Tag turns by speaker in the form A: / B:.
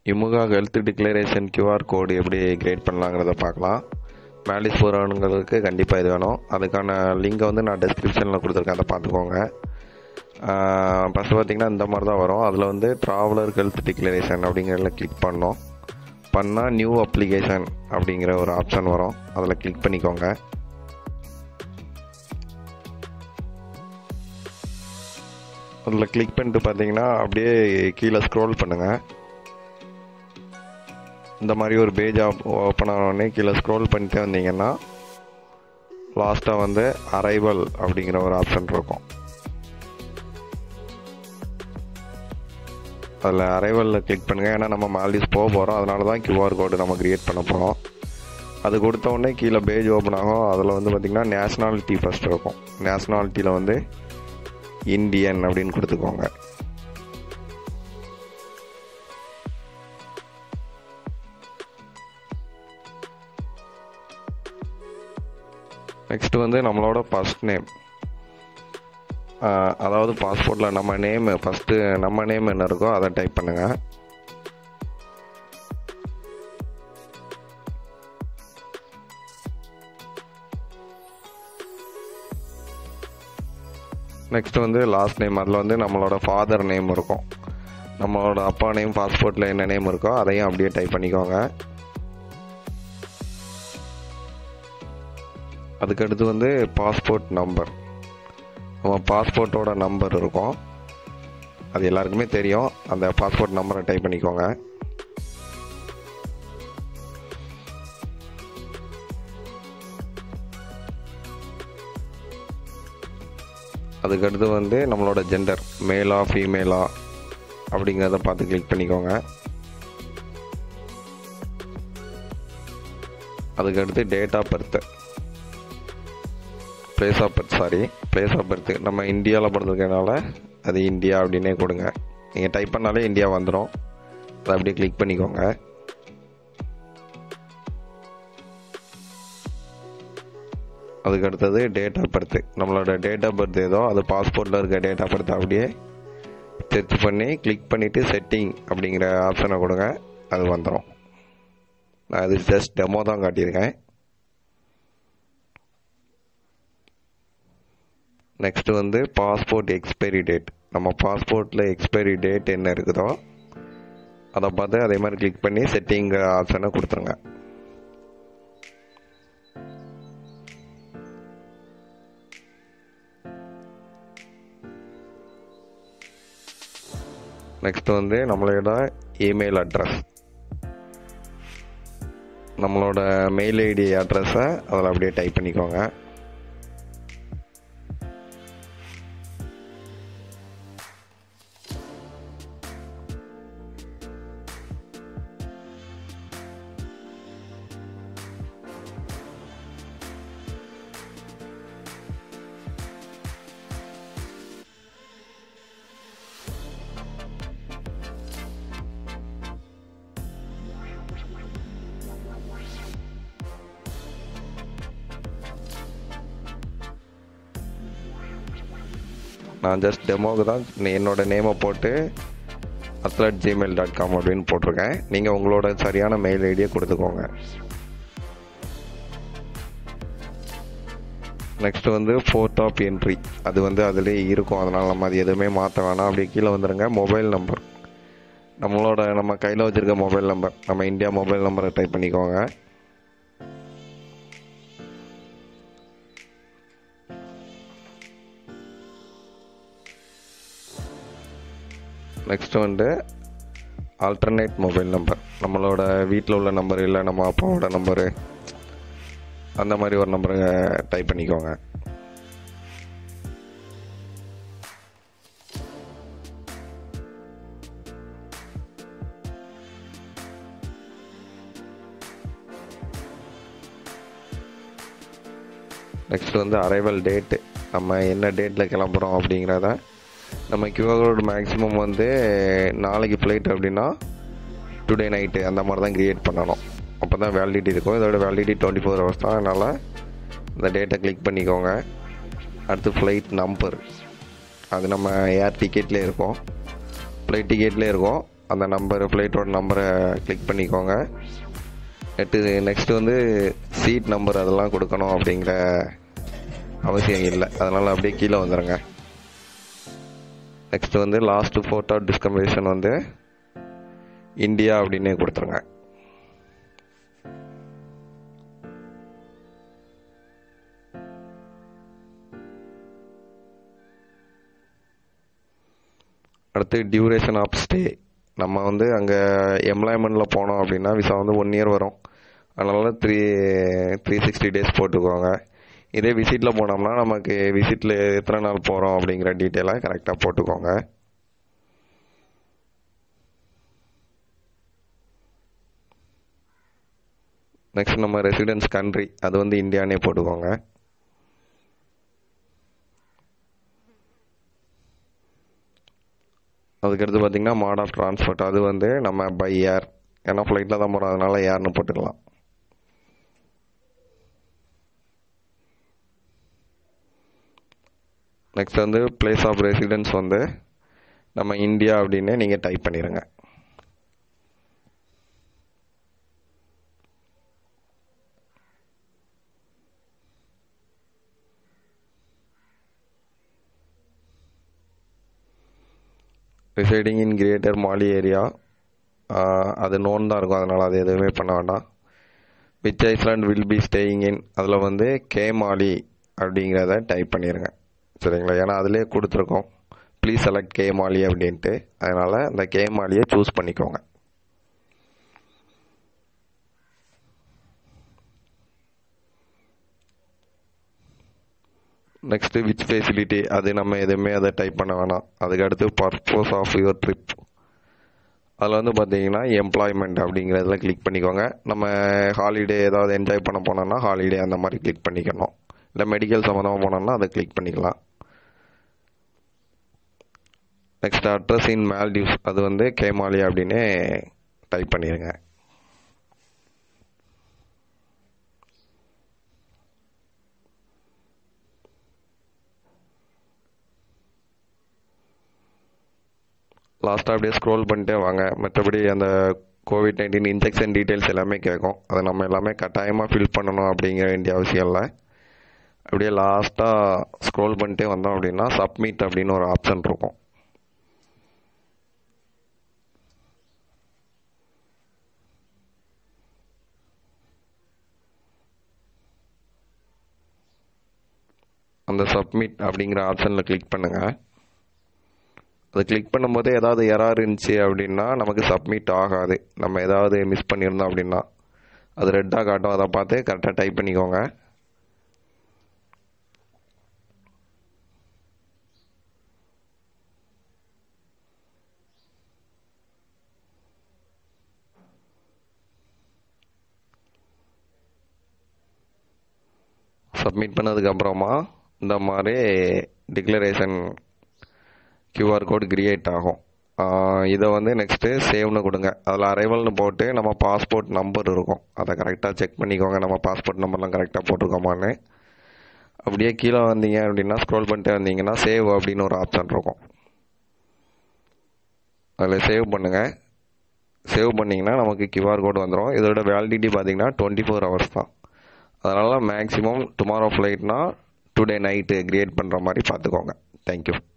A: இமுகா health declaration QR code எப்படி create பண்ணலாங்கிறத பார்க்கலாம் malice போகிறவங்களுக்கு கண்டிப்பாக இது வேணும் அதுக்கான லிங்கை வந்து நான் டெஸ்கிரிப்ஷனில் கொடுத்துருக்கேன் அதை பார்த்துக்கோங்க ஃபஸ்ட்டு பார்த்தீங்கன்னா இந்த மாதிரி தான் வரும் அதில் வந்து ட்ராவலர் ஹெல்த் டிக்ளரேஷன் அப்படிங்கிறதுல கிளிக் பண்ணோம் பண்ணால் நியூ அப்ளிகேஷன் அப்படிங்கிற ஒரு ஆப்ஷன் வரும் அதில் கிளிக் பண்ணிக்கோங்க அதில் கிளிக் பண்ணிட்டு பார்த்தீங்கன்னா அப்படியே கீழே ஸ்க்ரோல் பண்ணுங்கள் இந்த மாதிரி ஒரு பேஜ் ஓப்பன் ஆனோடனே கீழே ஸ்க்ரோல் பண்ணிட்டே வந்தீங்கன்னா லாஸ்ட்டாக வந்து அரைவல் அப்படிங்கிற ஒரு ஆப்ஷன் இருக்கும் அதில் அரைவலில் கிளிக் பண்ணுங்கள் ஏன்னா நம்ம மால்டீவ்ஸ் போக போகிறோம் அதனால தான் கியூஆர் கோடு நம்ம க்ரியேட் பண்ண போகிறோம் அது கொடுத்த உடனே கீழே பேஜ் ஓப்பன் ஆகும் அதில் வந்து பார்த்திங்கன்னா நேஷ்னாலிட்டி ஃபஸ்ட் இருக்கும் நேஷ்னாலிட்டியில் வந்து இந்தியன் அப்படின்னு கொடுத்துக்கோங்க நெக்ஸ்ட் வந்து நம்மளோட ஃபஸ்ட் நேம் அதாவது பாஸ்போர்ட்டில் நம்ம நேமு ஃபஸ்ட்டு நம்ம நேம் என்ன இருக்கோ அதை டைப் பண்ணுங்கள் நெக்ஸ்ட் வந்து லாஸ்ட் நேம் அதில் வந்து நம்மளோட ஃபாதர் நேம் இருக்கும் நம்மளோட அப்பா நேம் பாஸ்போர்ட்டில் என்ன நேம் இருக்கோ அதையும் அப்படியே டைப் பண்ணிக்கோங்க அதுக்கடுத்து வந்து பாஸ்போர்ட் நம்பர் நம்ம பாஸ்போர்ட்டோட நம்பர் இருக்கும் அது எல்லாருக்குமே தெரியும் அந்த பாஸ்போர்ட் நம்பரை டைப் பண்ணிக்கோங்க அதுக்கடுத்து வந்து நம்மளோட ஜெண்டர் மேலா ஃபீமேலா அப்படிங்கிறத பார்த்து கிளிக் பண்ணிக்கோங்க அதுக்கடுத்து date of birth place of birth sorry place of birth நம்ம இந்தியாவில் பிறந்திருக்கனால அது இந்தியா அப்படின்னே கொடுங்க நீங்கள் டைப் பண்ணாலே இந்தியா வந்துடும் அதை அப்படியே கிளிக் பண்ணிக்கோங்க அதுக்கு அடுத்தது டேட் ஆஃப் பர்த் நம்மளோட டேட் ஆஃப் பர்த் ஏதோ அது பாஸ்போர்ட்டில் இருக்க டேட் ஆஃப் பர்த் அப்படியே செர்ச் பண்ணி கிளிக் பண்ணிவிட்டு செட்டிங் அப்படிங்கிற ஆப்ஷனை கொடுங்க அது வந்துடும் நான் அது ஜஸ்ட் டெமோ தான் காட்டியிருக்கேன் நெக்ஸ்ட் வந்து பாஸ்போர்ட் எக்ஸ்பைரி டேட் நம்ம பாஸ்போர்ட்டில் எக்ஸ்பைரி டேட் என்ன இருக்குதோ அதை பார்த்து அதே மாதிரி கிளிக் பண்ணி செட்டிங் ஆப்ஷனை கொடுத்துருங்க நெக்ஸ்ட் வந்து நம்மளோட இமெயில் அட்ரஸ் நம்மளோட மெயில் ஐடி அட்ரஸை அதில் அப்படியே டைப் பண்ணிக்கோங்க நான் ஜஸ்ட் டெமோவுக்கு தான் என்னோட நேமை போட்டு அத்லட் ஜிமெயில் டாட் காம் அப்படின்னு போட்டிருக்கேன் நீங்கள் உங்களோட சரியான மெயில் ஐடியை கொடுத்துக்கோங்க நெக்ஸ்ட் வந்து ஃபோர்த் ஆஃப் என்ட்ரி அது வந்து அதிலே இருக்கும் அதனால் நம்ம அது எதுவுமே மாற்ற வேணாம் அப்படியே கீழே வந்துடுங்க மொபைல் நம்பர் நம்மளோட நம்ம கையில் வச்சுருக்க மொபைல் நம்பர் நம்ம இந்தியா மொபைல் நம்பரை டைப் பண்ணிக்கோங்க நெக்ஸ்ட் வந்து ஆல்டர்னேட் மொபைல் நம்பர் நம்மளோட வீட்டில் உள்ள நம்பர் இல்லை நம்ம அப்பாவோட நம்பரு அந்த மாதிரி ஒரு நம்பரை டைப் பண்ணிக்கோங்க நெக்ஸ்ட் வந்து அரைவல் டேட்டு நம்ம என்ன டேட்டில் கிளம்புறோம் அப்படிங்கிறத நம்ம கியூஆர் மேக்ஸிமம் வந்து நாளைக்கு ஃப்ளைட் அப்படின்னா டுடே நைட்டு அந்த மாதிரி தான் க்ரியேட் பண்ணணும் அப்போ தான் வேலிடிட்டி இருக்கும் இதோட வேலிடிட்டி டுவெண்ட்டி ஃபோர் ஹவர்ஸ் தான் அதனால் இந்த டேட்டை கிளிக் பண்ணிக்கோங்க அடுத்து ஃப்ளைட் நம்பர் அது நம்ம ஏர் டிக்கெட்லேயே இருக்கும் ஃப்ளைட் டிக்கெட்லேயே இருக்கும் அந்த நம்பர் ஃப்ளைட்டோட நம்பரை கிளிக் பண்ணிக்கோங்க நெட்டு நெக்ஸ்ட்டு வந்து சீட் நம்பர் அதெல்லாம் கொடுக்கணும் அப்படிங்கிற அவசியம் இல்லை அதனால் அப்படியே கீழே வந்துடுங்க நெக்ஸ்ட் வந்து லாஸ்ட் ஃபோட்டோ டிஸ்கம்பரேஷன் வந்து இந்தியா அப்படின்னே கொடுத்துருங்க அடுத்து டியூரேஷன் ஆஃப் ஸ்டே நம்ம வந்து அங்கே எம்ப்ளாய்மெண்ட்டில் போனோம் அப்படின்னா விசா வந்து ஒன் இயர் வரும் அதனால் த்ரீ த்ரீ சிக்ஸ்டி டேஸ் போட்டுக்கோங்க இதே விசிட்டில் போனோம்னா நமக்கு விசிட்டில் எத்தனை நாள் போகிறோம் அப்படிங்கிற டீட்டெயிலாக கரெக்டாக போட்டுக்கோங்க நெக்ஸ்ட் நம்ம ரெசிடென்ஸ் கண்ட்ரி அது வந்து இந்தியானே போட்டுக்கோங்க அதுக்கடுத்து பார்த்தீங்கன்னா மாட் ஆஃப் ட்ரான்ஸ்போர்ட் அது வந்து நம்ம பை ஏர் ஏன்னா ஃப்ளைட்டில் தான் போகிறோம் அதனால ஏர்னு போட்டுக்கலாம் நெக்ஸ்ட் வந்து பிளேஸ் ஆஃப் ரெசிடென்ஸ் வந்து நம்ம இந்தியா அப்படின்னு நீங்கள் டைப் பண்ணிடுங்க residing in Greater Male area அது நோன் தான் இருக்கும் அதனால் அது எதுவுமே பண்ண வேண்டாம் which island will be staying in அதில் வந்து கே மாலி அப்படிங்கிறத டைப் பண்ணிடுங்க சரிங்களா ஏன்னா அதிலே கொடுத்துருக்கோம் ப்ளீஸ் செலக்ட் கே மாலி அப்படின்ட்டு அதனால் அந்த கே மாலியை சூஸ் பண்ணிக்கோங்க நெக்ஸ்ட்டு விச் ஃபெசிலிட்டி அது நம்ம எதுவுமே அதை டைப் பண்ண வேணாம் அதுக்கு அடுத்து பர்பஸ் ஆஃப் யுவர் ட்ரிப் அதில் வந்து பார்த்தீங்கன்னா எம்ப்ளாய்மெண்ட் அப்படிங்கிறதுல கிளிக் பண்ணிக்கோங்க நம்ம ஹாலிடே ஏதாவது என்ஜாய் பண்ண போனோம்னா ஹாலிடே அந்த மாதிரி கிளிக் பண்ணிக்கணும் இல்லை மெடிக்கல் சம்மந்தமாக போனோம்னா அதை கிளிக் பண்ணிக்கலாம் நெக்ஸ்ட் அட்ரஸ் இன் மால்டிவ்ஸ் அது வந்து கேமாலி அப்படின்னு டைப் பண்ணிடுங்க லாஸ்ட்டாக அப்படியே ஸ்க்ரோல் பண்ணிட்டே வாங்க மற்றபடி அந்த கோவிட் நைன்டீன் இன்ஜெக்ஷன் டீட்டெயில்ஸ் எல்லாமே கேட்கும் அதை நம்ம எல்லாமே கட்டாயமாக ஃபில் பண்ணணும் அப்படிங்கிற வேண்டிய அவசியம் இல்லை அப்படியே லாஸ்ட்டாக ஸ்க்ரோல் பண்ணிட்டே வந்தோம் அப்படின்னா சப்மிட் அப்படின்னு ஒரு ஆப்ஷன் இருக்கும் அந்த சப்மிட் அப்படிங்கிற ஆப்ஷனில் கிளிக் பண்ணுங்கள் அதை கிளிக் பண்ணும்போது ஏதாவது எரர் இருந்துச்சு அப்படின்னா நமக்கு சப்மிட் ஆகாது நம்ம ஏதாவது மிஸ் பண்ணியிருந்தோம் அப்படின்னா அது ரெட்டாக காட்டும் அதை பார்த்து கரெக்டாக டைப் பண்ணிக்கோங்க சப்மிட் பண்ணதுக்கப்புறமா இந்த மாதிரி டிக்ளரேஷன் கியூஆர் கோட் கிரியேட் ஆகும் இதை வந்து நெக்ஸ்ட்டு சேவ்னு கொடுங்க அதில் அரைவல்னு போட்டு நம்ம பாஸ்போர்ட் நம்பர் இருக்கும் அதை கரெக்டாக செக் பண்ணிக்கோங்க நம்ம பாஸ்போர்ட் நம்பர்லாம் கரெக்டாக போட்டிருக்கோமான்னு அப்படியே கீழே வந்தீங்க அப்படின்னா ஸ்க்ரோல் பண்ணிட்டு வந்தீங்கன்னா சேவ் அப்படின்னு ஒரு ஆப்ஷன் இருக்கும் அதில் சேவ் பண்ணுங்கள் சேவ் பண்ணிங்கன்னா நமக்கு கியூஆர் கோட் வந்துடும் இதோட வேலிடிட்டி பார்த்தீங்கன்னா டுவெண்ட்டி ஃபோர் ஹவர்ஸ் தான் அதனால் மேக்ஸிமம் டுமாரோ ஃப்ளைட்னா டுடே நைட்டு கிரியேட் பண்ணுற மாதிரி பார்த்துக்கோங்க தேங்க்யூ